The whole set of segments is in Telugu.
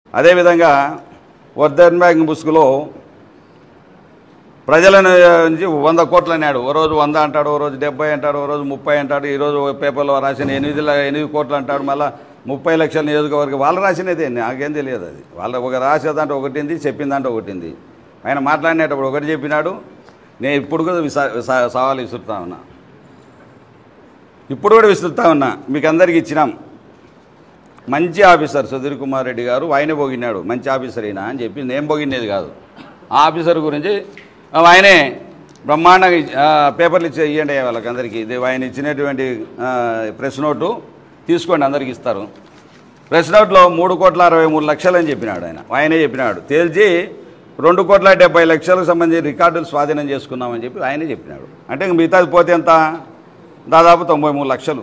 అదేవిధంగా వర్ధన్ బ్యాంక్ ముసుగులో ప్రజల నుంచి వంద కోట్లు అన్నాడు ఓ రోజు వంద అంటాడు ఓ రోజు డెబ్బై అంటాడు ఓ రోజు ముప్పై అంటాడు ఈరోజు పేపర్లో రాసిన ఎనిమిది ల- ఎనిమిది కోట్లు అంటాడు మళ్ళీ ముప్పై లక్షల నియోజకవర్గం వాళ్ళు రాసినదే నాకేం తెలియదు అది వాళ్ళ ఒక రాసేదంటే ఒకటింది చెప్పిందంటే ఒకటింది ఆయన మాట్లాడినప్పుడు ఒకటి చెప్పినాడు నేను ఇప్పుడు కూడా విసా- సా- సవాలు విసురుతా ఉన్నా ఇప్పుడు కూడా విసురుతా ఉన్నా మీకు అందరికి ఇచ్చినాం మంచి ఆఫీసర్ సుధీర్ కుమార్ రెడ్డి గారు ఆయనే పోగినాడు మంచి ఆఫీసర్ అయినా అని చెప్పి నేను పోగినేది కాదు ఆ ఆఫీసర్ గురించి ఆ, ఆయనే బ్రహ్మాండంగా ఇచ్చి- ఆ, పేపర్లు ఇచ్చి ఇవ్వండి వాళ్ళకి అందరికీ ఇది ఆయన ఇచ్చినటువంటి ఆ, ప్రెస్ నోటు తీసుకోండి అందరికి ఇస్తారు ప్రెస్ నోట్లో మూడు కోట్ల అరవై మూడు లక్షలు అని చెప్పినాడు ఆయన ఆయనే చెప్పినాడు తేల్చి రెండు కోట్ల డెబ్బై లక్షలకు సంబంధించి రికార్డులు స్వాధీనం చేసుకున్నామని చెప్పి ఆయనే చెప్పినాడు అంటే ఇంక మిగతాది పోతే ఎంత దాదాపు తొంభై మూడు లక్షలు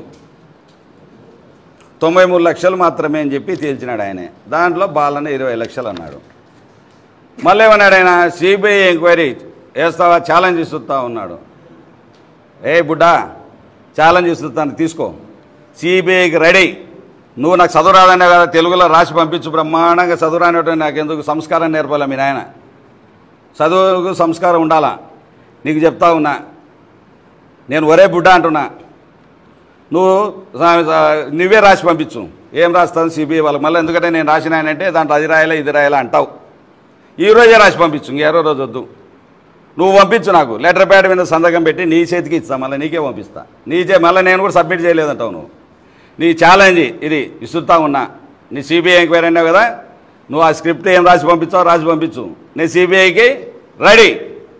తొంభై మూడు లక్షలు మాత్రమే అని చెప్పి తేల్చినాడు ఆయనే దాంట్లో బాలన్న ఇరవై లక్షలు అన్నాడు మళ్ళీ ఏమన్నాడు ఆయన సిబిఐ ఎంక్వైరీ వేస్తావా ఛాలెంజ్ ఇస్తుతా ఉన్నాడు ఏ బుడ్డా ఛాలెంజ్ ఇస్తున్నాను తీసుకో సిబిఐకి రెడీ నువ్వు నాకు చదువు రాదన్నావు కదా తెలుగులో రాసి పంపించు బ్రహ్మాండంగా చదువు రానివ్వటం నాకు ఎందుకు సంస్కారం నేర్పాలా మీ నాయన చదువుకు సంస్కారం ఉండాలా నీకు చెప్తా ఉన్నా నేను ఒరే బుడ్డ అంటున్నా నువ్వు సా- సా- నువ్వే రాసి పంపించు ఏం రాస్తాను సిబిఐ వాళ్ళకి మళ్ళీ ఎందుకంటే నేను రాసిన ఆయన అంటే దాంట్లో అది రాయాలా ఇది రాయాలా అంటావు ఈ రోజే రాసి పంపించు ఇంకెరో రోజు వద్దు నువ్వు పంపించు నాకు లెటర్ ప్యాడ్ మీద సంతకం పెట్టి నీ చేతికి ఇస్తా మళ్ళీ నీకే పంపిస్తా నీ చే మళ్ళీ నేను కూడా సబ్మిట్ చేయలేదంటావు నువ్వు నీ ఛాలెంజ్ ఇది ఇస్తుతా ఉన్నా నీ సిబిఐ ఎంక్వైరీ అన్నావు కదా నువ్వు ఆ స్క్రిప్ట్ ఏం రాసి పంపించావు రాసి పంపించు నేను సిబిఐకి రెడీ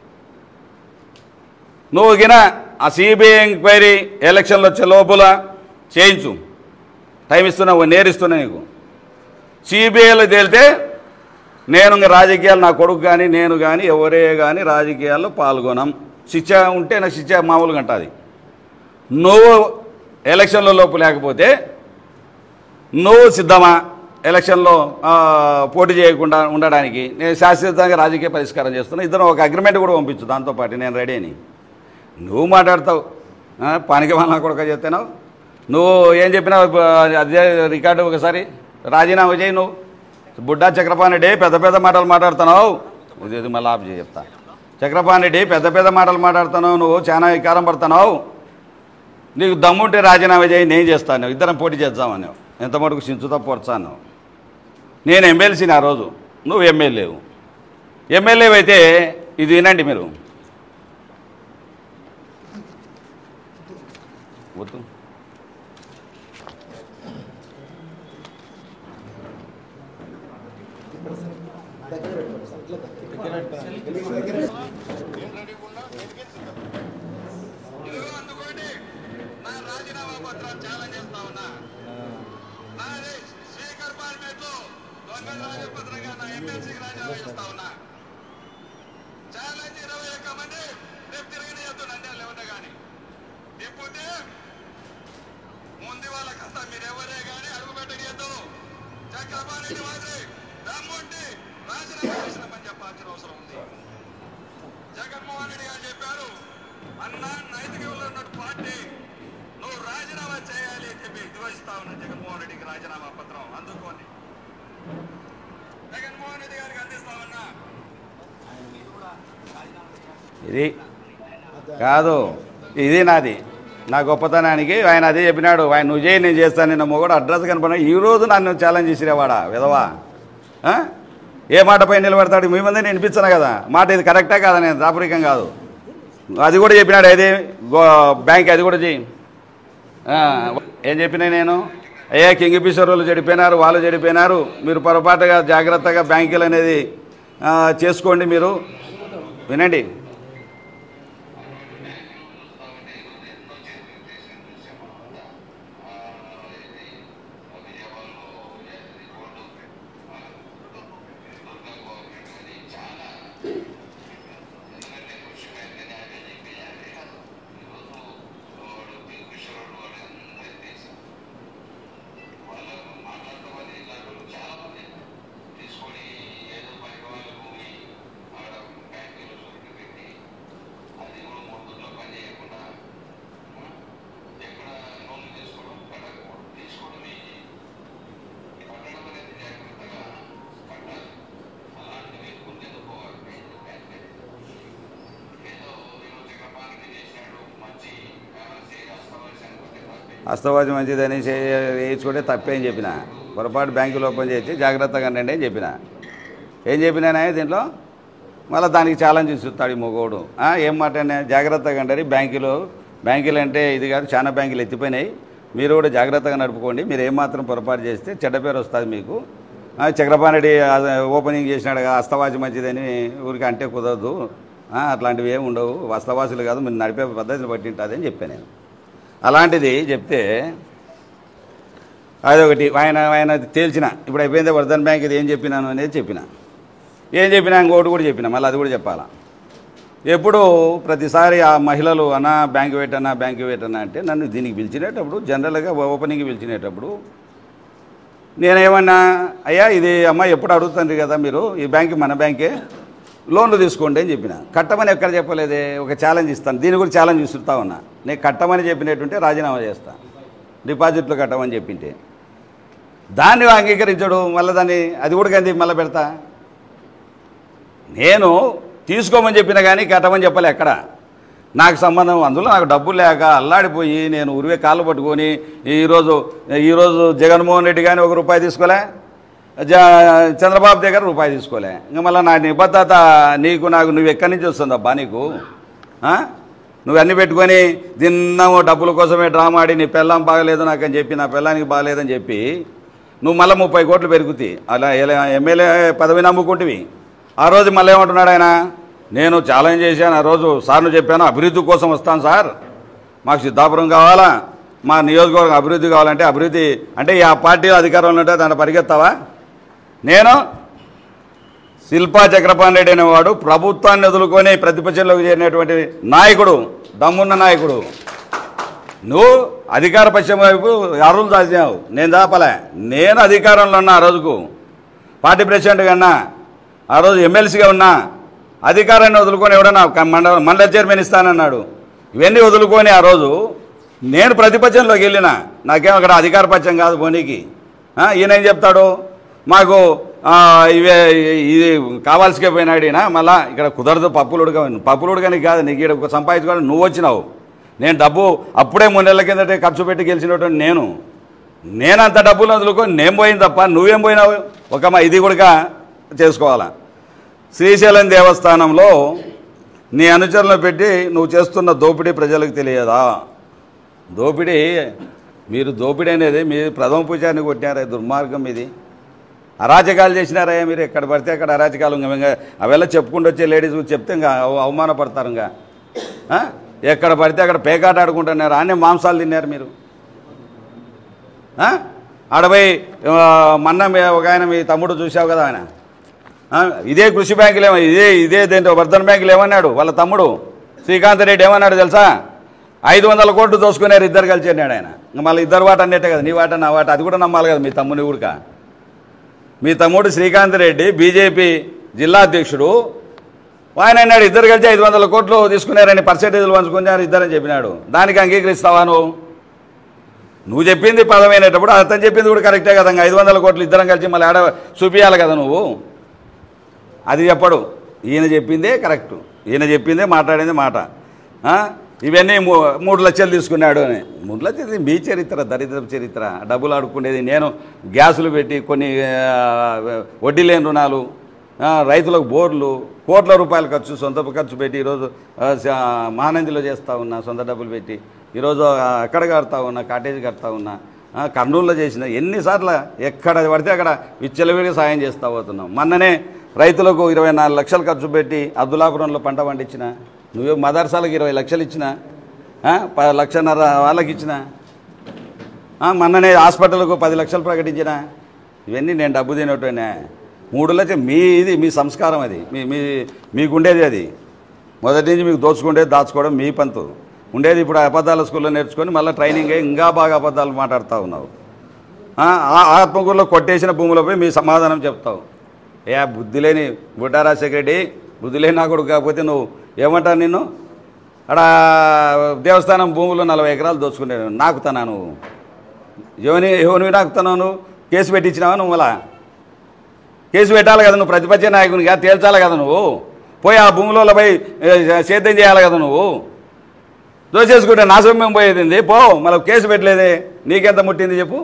నువ్వు గిన ఆ సిబిఐ ఎంక్వైరీ ఎలక్షన్లు వచ్చే లోపల చేయించు టైం ఇస్తున్నా నేరిస్తున్నా నీకు సిబిఐలో తేలితే నేను ఇంక రాజకీయాలు నా కొడుకు కానీ నేను కానీ ఎవరే కానీ రాజకీయాల్లో పాల్గొనం శిక్ష ఉంటే నాకు శిక్ష మామూలుగా ఉంటుంది నువ్వు ఎలక్షన్ల లోపు లేకపోతే నువ్వు సిద్ధమా ఎలక్షన్లో ఆ, పోటీ చేయకుండా ఉండడానికి నేను శాశ్వతంగా రాజకీయ పరిష్కారం చేస్తున్నా ఇద్దరు ఒక అగ్రిమెంట్ కూడా పంపించు దాంతోపాటు నేను రెడీ అని నువ్వు మాట్లాడతావు ఆ, పనికి వాళ్ళ కొడుక చెప్తున్నావు నువ్వు ఏం చెప్పినావు ఆ, అదే రికార్డు ఒకసారి రాజీనామా చేయి నువ్వు బుడ్డా చక్రపాణి రెడ్డి పెద్ద పెద్ద మాటలు మాట్లాడుతున్నావు ఇది ఇది మళ్ళీ ఆఫ్ చేయి చెప్తా చక్రపాణి రెడ్డి పెద్ద పెద్ద మాటలు మాట్లాడుతున్నావు నువ్వు చాలా వికారం పడుతున్నావు నీకు దమ్ముంటే రాజీనామా చేయి నేను చేస్తాను ఇద్దరం పోటీ చేద్దామని ఎంత మటుకు సించుతా పొరచాను నేను ఎమ్మెల్సీని ఆ రోజు నువ్వు ఎమ్మెల్యేవు ఎమ్మెల్యే అయితే ఇది వినండి మీరు వద్దు ఇదిగో అందుకోండి నా రాజీనామా పత్రాలు ఛాలెంజ్ చేస్తా ఉన్నా నాది స్పీకర్ పార్లమెంట్ లో దొంగ రాజపత్రంగా నా ఎమ్మెల్సీకి రాజీనామా చేస్తా ఉన్నా ఛాలెంజ్ ఇరవై ఒక్క మంది రేపు తిరిగిన ఎద్దు నందే లేవనే గాని ఇప్పుడు ముందు వాళ్ళకంతా మీరు ఎవరే గాని అడుగు పెట్టగేద్దు చక్రపాణి మాదిరి దమ్ముంటి రాజీనామా చేసినామని చెప్పాల్సిన అవసరం ఉంది జగన్మోహన్ రెడ్డి గారు చెప్పారు అన్నా నైతిక విలువలు ఉన్నట్టు పార్టీ నువ్వు రాజీనామా చేయాలి అని చెప్పి దివసిస్తా ఉన్న జగన్మోహన్ రెడ్డికి రాజీనామా పత్రం అందుకోండి జగన్మోహన్ రెడ్డి గారికి అందిస్తా ఉన్నా ఇది కాదు ఇది నాది నా గొప్పతనానికి ఆయన అదే చెప్పినాడు ఆయన నువ్వు చేయి నేను చేస్తాను నిన్న మొగడు అడ్రస్ కనపడినా ఈ రోజు నన్ను ఛాలెంజ్ చేసిరేవాడా విధవా ఆ? ఏ మాటపై నిలబడతాడు మీ ముందే నేను వినిపించాను కదా మాట ఇది కరెక్టా కాదా నేను దాపరికం కాదు అది కూడా చెప్పినాడు ఏది గో బ్యాంక్ అది కూడా చెయ్యి ఆ, ఏం చెప్పినా నేను అయ్యా కింగ్ ఫిషర్ వాళ్ళు చెడిపోయినారు వాళ్ళు చెడిపోయినారు మీరు పొరపాటుగా జాగ్రత్తగా బ్యాంకులు అనేది ఆ, చేసుకోండి మీరు వినండి అస్తవాజం మంచిదని చే- వేయించుకుంటే తప్పేం చెప్పిన పొరపాటు బ్యాంకులు ఓపెన్ చేసి జాగ్రత్తగా ఉండండి అని చెప్పిన ఏం చెప్పినానే దీంట్లో మళ్ళీ దానికి ఛాలెంజ్ ఇస్తాడు ఈ మొగోడు ఆ, ఏం మాట అన్నా? జాగ్రత్తగా అంటారు బ్యాంకులు బ్యాంకులు అంటే ఇది కాదు చాలా బ్యాంకులు ఎత్తిపోయినాయి మీరు కూడా జాగ్రత్తగా నడుపుకోండి మీరు ఏమాత్రం పొరపాటు చేస్తే చెడ్డ పేరు వస్తుంది మీకు ఆ, చక్రపాణి ఓపెనింగ్ చేసినాడు కదా అస్తవాసి మంచిదని ఊరికి అంటే కుదరదు ఆ, అట్లాంటివి ఏమి ఉండవు అస్తవాసులు కాదు మీరు నడిపే పద్ధతిని బట్టి ఉంటుంది అని చెప్పాను నేను అలాంటిది చెప్తే అదొకటి ఆయన ఆయన తేల్చిన ఇప్పుడు అయిపోయింది వర్ధన్ బ్యాంక్ ఇది ఏం చెప్పినాను అనేది చెప్పిన ఏం చెప్పినా ఇంకోటి కూడా చెప్పిన మళ్ళీ అది కూడా చెప్పాలా ఎప్పుడు ప్రతిసారి ఆ మహిళలు అన్నా బ్యాంక్ పెట్టన్నా బ్యాంక్ పెట్టన్నా అంటే నన్ను దీనికి పిలిచినేటప్పుడు జనరల్గా ఓపెనింగ్ పిలిచినేటప్పుడు నేనేమన్నా అయ్యా ఇది అమ్మ ఎప్పుడు అడుగుతుంది కదా మీరు ఈ బ్యాంక్ మన బ్యాంకే లోన్లు తీసుకోండి అని చెప్పిన కట్టమని ఎక్కడ చెప్పలేదే ఒక ఛాలెంజ్ ఇస్తాను దీని గురించి ఛాలెంజ్ ఇస్తుంటా ఉన్నా నేను కట్టమని చెప్పినట్టుంటే రాజీనామా చేస్తా డిపాజిట్లు కట్టమని చెప్పింటే దాన్ని అంగీకరించడు మళ్ళీ దాన్ని అది కూడా కంది మళ్ళీ పెడతా నేను తీసుకోమని చెప్పిన కానీ కట్టమని చెప్పలే ఎక్కడ నాకు సంబంధం అందులో నాకు డబ్బులు లేక అల్లాడిపోయి నేను ఉరివే కాళ్ళు పట్టుకొని ఈరోజు ఈరోజు జగన్మోహన్ రెడ్డి కానీ ఒక రూపాయి తీసుకోలే జ చంద్రబాబు దగ్గర రూపాయి తీసుకోలే ఇంకా మళ్ళీ నా నిబద్ధత నీకు నాకు నువ్వు ఎక్కడి నుంచి వస్తుందబ్బా నీకు ఆ? నువ్వు అన్ని పెట్టుకొని తిన్నాము డబ్బుల కోసమే డ్రామా ఆడి నీ పెళ్ళం బాగలేదు నాకు అని చెప్పి నా పెళ్ళానికి బాగలేదని చెప్పి నువ్వు మళ్ళీ ముప్పై కోట్లు పెరుగుతాయి అలా ఎలా- ఎమ్మెల్యే పదవి నమ్ముకుంటువి ఆ రోజు మళ్ళీ ఏమంటున్నాడు ఆయన నేను ఛాలెంజ్ చేశాను ఆ రోజు సార్ను చెప్పాను అభివృద్ధి కోసం వస్తాను సార్ మాకు సిద్ధాపురం కావాలా మా నియోజకవర్గం అభివృద్ధి కావాలంటే అభివృద్ధి అంటే ఆ పార్టీ అధికారంలో ఉంటే దాన్ని పరిగెత్తావా నేను శిల్పా చక్రపాణి రెడ్డి అనేవాడు ప్రభుత్వాన్ని వదులుకొని ప్రతిపక్షంలోకి చేరినటువంటి నాయకుడు దమ్మున్న నాయకుడు నువ్వు అధికార పక్షం వైపు అరువులు దాచావు నేను దాపలే నేను అధికారంలో ఉన్నా ఆ రోజుకు పార్టీ ప్రెసిడెంట్గా ఉన్నా ఆ రోజు ఎమ్మెల్సీగా ఉన్నా అధికారాన్ని వదులుకొని ఎవడన్నా క- మండల మండల చైర్మన్ ఇస్తానన్నాడు ఇవన్నీ వదులుకొని ఆ రోజు నేను ప్రతిపక్షంలోకి వెళ్ళిన నాకేం అక్కడ అధికార పక్షం కాదు పోనీకి ఆ, ఈయన ఏం చెప్తాడు మాకు ఆ, ఇవే ఇది కావాల్సికే పోయినాడు ఈయన మళ్ళా ఇక్కడ కుదరదు పప్పులు ఉడక పప్పులు ఉడకని కాదు నీకు ఇక్కడ సంపాదించుకోవాలి నువ్వు వచ్చినావు నేను డబ్బు అప్పుడే మూడు నెలల కిందటే ఖర్చు పెట్టి గెలిచినటువంటి నేను నేనంత డబ్బులు వదులుకొని నేను పోయింది తప్ప నువ్వేం పోయినావు ఒక మా ఇది కూడా చేసుకోవాలా శ్రీశైలం దేవస్థానంలో నీ అనుచరులను పెట్టి నువ్వు చేస్తున్న దోపిడీ ప్రజలకు తెలియదా దోపిడీ మీరు దోపిడీ అనేది మీ ప్రథమ పూజాన్ని కొట్టారా దుర్మార్గం ఇది అరాచకాలు చేసినారా మీరు ఎక్కడ పడితే అక్కడ అరాచకాలు ఇంకా ఇంకా అವೆಲ್ಲ చెప్పుకుంటూ వచ్చే లేడీస్ చెప్తే ఇంకా అవ- అవమానపడతారు ఇంకా ఆ? ఎక్కడ పడితే అక్కడ పేకాట ఆడుకుంటున్నారు అన్నీ మాంసాలు తిన్నారు మీరు ఆ? ఆడపై మొన్న మీ- ఒక ఆయన మీ తమ్ముడు చూసావు కదా ఆయన ఆ? ఇదే కృషి బ్యాంకులు ఏమో ఇదే ఇదే దేంట్లో వర్ధన్ బ్యాంకులు ఏమన్నాడు వాళ్ళ తమ్ముడు శ్రీకాంత్ రెడ్డి ఏమన్నాడు తెలుసా ఐదు వందల కోట్లు దోసుకున్నారు ఇద్దరు కలిసి అన్నాడు ఆయన ఇంకా మళ్ళీ ఇద్దరు వాట అన్నట్టే కదా నీ వాట నా వాట అది కూడా నమ్మాలి కదా మీ తమ్ముని ఊరిక మీ తమ్ముడు శ్రీకాంత్ రెడ్డి బీజేపీ జిల్లా అధ్యక్షుడు ఆయన అన్నాడు ఇద్దరు కలిసి ఐదు వందల కోట్లు తీసుకున్నారని పర్సెంటేజ్లు పంచుకున్నారు ఇద్దరని చెప్పినాడు దానికి అంగీకరిస్తావా నువ్వు నువ్వు చెప్పింది పదమైనప్పుడు అతను చెప్పింది కూడా కరెక్టే కదా ఇంకా ఐదు వందల కోట్లు ఇద్దరం కలిసి మళ్ళీ ఆడ చూపించాలి కదా నువ్వు అది చెప్పడు ఈయన చెప్పిందే కరెక్ట్ ఈయన చెప్పిందే మాట్లాడిందే మాట ఆ? ఇవన్నీ మూ- మూడు లక్షలు తీసుకున్నాడు అని మూడు లక్షలు ఇది మీ చరిత్ర దరిద్ర చరిత్ర డబ్బులు అడుక్కునేది నేను గ్యాసులు పెట్టి కొన్ని ఆ, వడ్డీ లేని రుణాలు ఆ, రైతులకు బోర్లు కోట్ల రూపాయల ఖర్చు సొంత ఖర్చు పెట్టి ఈరోజు ఆ, స- మహానందిలో చేస్తూ ఉన్నా సొంత డబ్బులు పెట్టి ఈరోజు ఆ, అక్కడ కడతా ఉన్నా కాటేజ్ కడతా ఉన్నా ఆ, కర్నూలులో చేసిన ఎన్నిసార్లు ఎక్కడ పడితే అక్కడ విచ్చలవిడిగా సాయం చేస్తూ పోతున్నాం మొన్ననే రైతులకు ఇరవై నాలుగు లక్షలు ఖర్చు పెట్టి అబ్దులాపురంలో పంట పండించిన నువ్వే మదర్సాలకు ఇరవై లక్షలు ఇచ్చిన ఆ, ప- లక్షన్నర వాళ్ళకి ఇచ్చిన ఆ, మొన్ననే హాస్పిటల్కు పది లక్షలు ప్రకటించిన ఇవన్నీ నేను డబ్బు తినటోనే మూడు లక్షలు మీ ఇది మీ సంస్కారం అది మీ మీ మీకు ఉండేది అది మొదటి నుంచి మీకు దోచుకుండేది దాచుకోవడం మీ పంతు ఉండేది ఇప్పుడు అబద్ధాల స్కూల్లో నేర్చుకొని మళ్ళీ ట్రైనింగ్ అయ్యి ఇంకా బాగా అబద్ధాలు మాట్లాడుతూ ఉన్నావు ఆ, ఆ ఆత్మకూరులో కొట్టేసిన భూములపై మీ సమాధానం చెప్తావు ఏ బుద్ధి లేని బుడ్డా రాజశేఖర రెడ్డి బుద్ధి లేని నా కొడుకు కాకపోతే నువ్వు ఏమంటావు నిన్ను అక్కడ దేవస్థానం భూములు నలభై ఎకరాలు దోచుకునే నాకుతానా నువ్వు ఎవని ఎవరివి నాకుతున్నావు నువ్వు కేసు పెట్టించినావా నువ్వు అలా కేసు పెట్టాలి కదా నువ్వు ప్రతిపక్ష నాయకునిగా తేల్చాలి కదా నువ్వు పోయి ఆ భూమిలో పోయి ఏ, సేద్యం చేయాలి కదా నువ్వు దోచేసుకుంటే నా సొమ్మేం పోయేది ఏంది? పో మళ్ళీ కేసు పెట్టలేదే నీకెంత ముట్టింది చెప్పు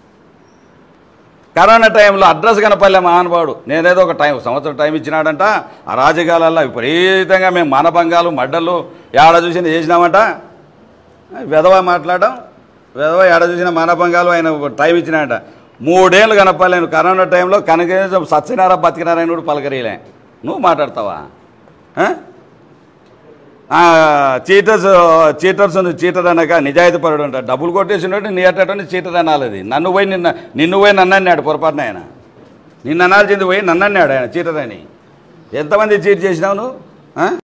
కరోనా టైంలో అడ్రస్ కనపల్లే మహానుభావుడు నేనేదో ఒక టైం సంవత్సరం టైం ఇచ్చినాడంట ఆ రాజకీయాలలో విపరీతంగా మేము మానభంగాలు మడ్డలు ఏడ చూసిన చేసినామంట వెధవ మాట్లాడడం వెధవ ఏడ చూసిన మానభంగాలు ఆయన టైం ఇచ్చినాడంట మూడేళ్ళు కనపలేను కరోనా టైంలో కనకం సత్యనారా బతికినారాయణ కూడా పలకరీలే నువ్వు మాట్లాడతావా ఆ? ఆ, చీటర్స్ చీటర్స్ ఉంది చీటర్ అనక నిజాయితీ పరుడు అంట డబ్బులు కొట్టేసినట్టు నీ అట్టని చీటర్ అనాలి అది నన్ను పోయి నిన్న నిన్ను పోయి నన్ను అన్నాడు పొరపాటున ఆయన నిన్ను అనాల్సింది పోయి నన్ను అన్నాడు ఆయన చీటర్ అని ఎంతమంది చీట్ చేసినావు నువ్వు ఆ?